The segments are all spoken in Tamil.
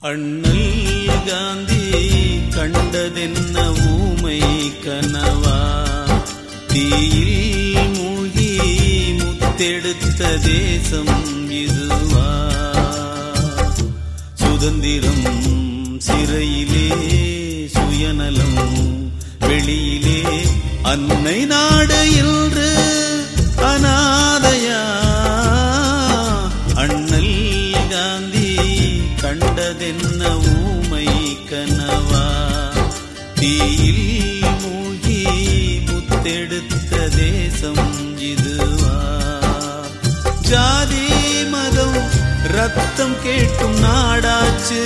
அண்ணல் காந்தி கண்டதென்ன ஊமை கனவா தீயில் மூழ்கி முத்தெடுத்த தேசம் இதுவா சுதந்திரம் சிறையிலே சுயநலம் வெளியிலே அன்னை நாடு இன்று அநாதையா அண்ணல் காந்தி கண்டதென்ன ஊமை கனவா தீயில் மூழ்கி முத்தெடுத்த தேசம் இதுவா ஜாதி மதம் ரத்தம் கேட்கும் நாடாச்சு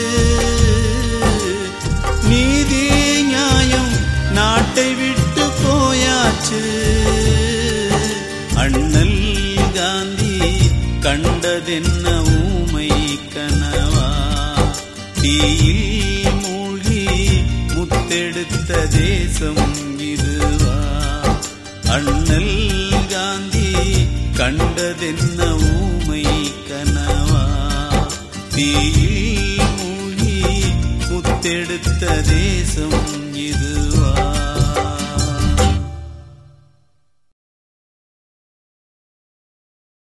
நீதி நியாயம் நாட்டை விட்டு போயாச்சு அண்ணல் காந்தி கண்டதென்ன ஊமை கனவா தீயில் மூழ்கி முத்தெடுத்த தேசம் இதுவா அண்ணல் காந்தி கண்டதென்ன ஊமை கனவா தீயில் மூழ்கி முத்தெடுத்த தேசம்